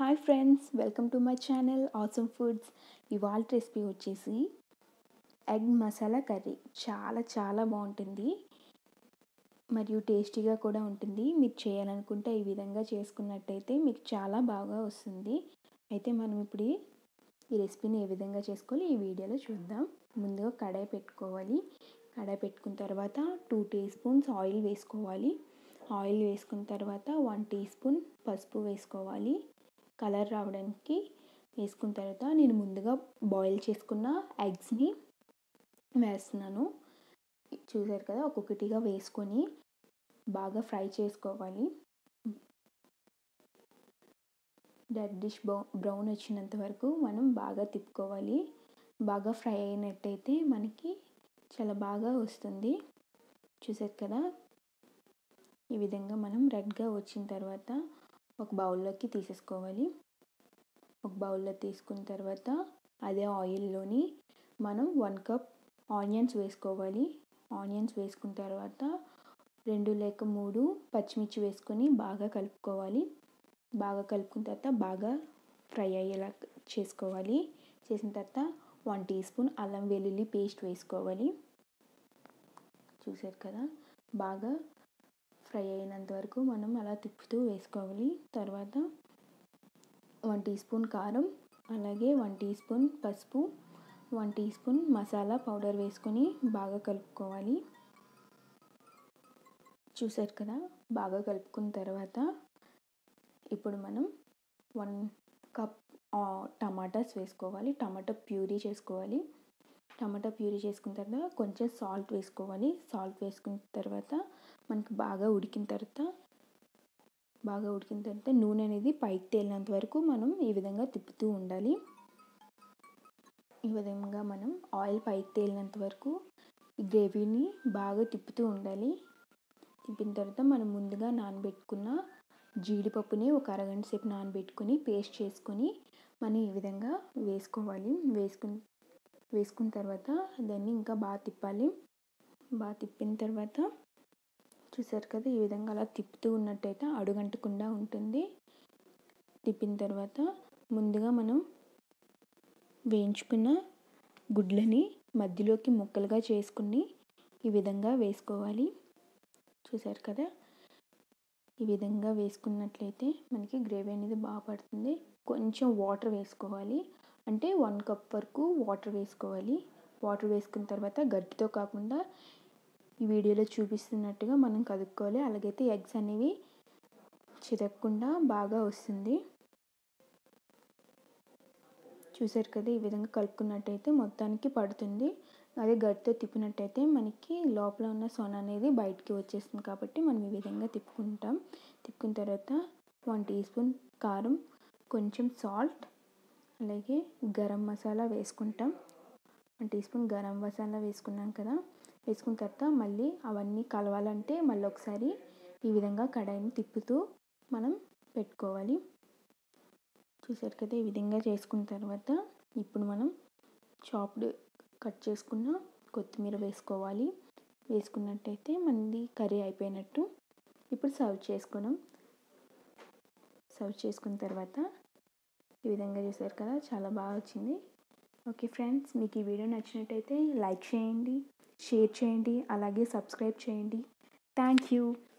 hi friends welcome to my channel awesome foods ఇవాళ recipe వచ్చేసి egg masala curry చాలా చాలా బాగుంటుంది మరియు టేస్టీగా కూడా ఉంటుంది మీరు చేయాలనుకుంటే ఈ విధంగా చేసుకున్నట్టయితే మీకు చాలా బాగా వస్తుంది అయితే మనం ఇప్పుడు ఈ రెసిపీని ఏ విధంగా చేసుకోవాలి ఈ వీడియోలో చూద్దాం ముందుగా కడాయి పెట్టుకోవాలి కడాయి పెట్టుకున్న తర్వాత టూ టీ స్పూన్స్ ఆయిల్ వేసుకోవాలి ఆయిల్ వేసుకున్న తర్వాత వన్ టీ స్పూన్ పసుపు వేసుకోవాలి కలర్ రావడానికి వేసుకున్న తర్వాత నేను ముందుగా బాయిల్ చేసుకున్న ఎగ్స్ని వేస్తున్నాను చూసారు కదా ఒక్కొక్కటిగా వేసుకొని బాగా ఫ్రై చేసుకోవాలి డెడ్ డిష్ బ్రౌన్ వచ్చినంత వరకు మనం బాగా తిప్పుకోవాలి బాగా ఫ్రై అయినట్టయితే మనకి చాలా బాగా వస్తుంది చూసారు కదా ఈ విధంగా మనం రెడ్గా వచ్చిన తర్వాత ఒక బౌల్లోకి తీసేసుకోవాలి ఒక బౌల్లో తీసుకున్న తర్వాత అదే ఆయిల్లోని మనం వన్ కప్ ఆనియన్స్ వేసుకోవాలి ఆనియన్స్ వేసుకున్న తర్వాత రెండు లేక మూడు పచ్చిమిర్చి వేసుకొని బాగా కలుపుకోవాలి బాగా కలుపుకున్న తర్వాత బాగా ఫ్రై అయ్యేలా చేసుకోవాలి చేసిన తర్వాత వన్ టీ స్పూన్ అల్లం వెల్లుల్లి పేస్ట్ వేసుకోవాలి చూసారు కదా బాగా ఫ్రై అయినంత వరకు మనం అలా తిప్పుతూ వేసుకోవాలి తర్వాత వన్ టీ స్పూన్ కారం అలాగే వన్ టీ స్పూన్ పసుపు one teaspoon masala powder వేసుకొని బాగా కలుపుకోవాలి చూసారు కదా బాగా కలుపుకున్న తర్వాత ఇప్పుడు మనం వన్ కప్ టమాటాస్ వేసుకోవాలి టమాటా ప్యూరీ చేసుకోవాలి టమాటా ప్యూరీ చేసుకున్న తర్వాత కొంచెం సాల్ట్ వేసుకోవాలి సాల్ట్ వేసుకున్న తర్వాత మనకి బాగా ఉడికిన తర్వాత బాగా ఉడికిన తర్వాత నూనె అనేది పైకి తేలినంత వరకు మనం ఈ విధంగా తిప్పుతూ ఉండాలి ఈ విధంగా మనం ఆయిల్ పైకి తేలినంత వరకు ఈ గ్రేవీని బాగా తిప్పుతూ ఉండాలి తిప్పిన తర్వాత మనం ముందుగా నానబెట్టుకున్న జీడిపప్పుని ఒక అరగంట సేపు నానబెట్టుకుని పేస్ట్ చేసుకొని మనం ఈ విధంగా వేసుకోవాలి వేసుకుని వేసుకున్న తర్వాత దాన్ని ఇంకా బాగా తిప్పాలి బాగా తిప్పిన తర్వాత చూసారు కదా ఈ విధంగా అలా తిప్పుతూ ఉన్నట్టయితే అడుగంటకుండా ఉంటుంది తిప్పిన తర్వాత ముందుగా మనం వేయించుకున్న గుడ్లని మధ్యలోకి ముక్కలుగా చేసుకుని ఈ విధంగా వేసుకోవాలి చూసారు కదా ఈ విధంగా వేసుకున్నట్లయితే మనకి గ్రేవీ అనేది బాగా పడుతుంది కొంచెం వాటర్ వేసుకోవాలి అంటే వన్ కప్ వరకు వాటర్ వేసుకోవాలి వాటర్ వేసుకున్న తర్వాత గట్టితో కాకుండా ఈ వీడియోలో చూపిస్తున్నట్టుగా మనం కదుక్కోవాలి అలాగైతే ఎగ్స్ అనేవి చిరగకుండా బాగా వస్తుంది చూసారు కదా ఈ విధంగా కలుపుకున్నట్టయితే మొత్తానికి పడుతుంది అదే గట్టితో తిప్పినట్టయితే మనకి లోపల ఉన్న సొన అనేది బయటికి వచ్చేస్తుంది కాబట్టి మనం ఈ విధంగా తిప్పుకుంటాం తిప్పుకున్న తర్వాత వన్ టీ స్పూన్ కారం కొంచెం సాల్ట్ అలాగే గరం మసాలా వేసుకుంటాం one teaspoon garam masala వేసుకున్నాం కదా వేసుకున్న తర్వాత మళ్ళీ అవన్నీ కలవాలంటే మళ్ళీ ఒకసారి ఈ విధంగా కడాయిని తిప్పుతూ మనం పెట్టుకోవాలి చూసారు కదా ఈ విధంగా చేసుకున్న తర్వాత ఇప్పుడు మనం చాప్డ్ కట్ చేసుకున్న కొత్తిమీర వేసుకోవాలి వేసుకున్నట్టయితే మనది కర్రీ అయిపోయినట్టు ఇప్పుడు సర్వ్ చేసుకున్నాం సర్వ్ చేసుకున్న తర్వాత ఈ విధంగా చేశారు కదా చాలా బాగా వచ్చింది ఓకే ఫ్రెండ్స్ మీకు ఈ వీడియో నచ్చినట్టయితే లైక్ చేయండి షేర్ చేయండి అలాగే సబ్స్క్రైబ్ చేయండి థ్యాంక్ యూ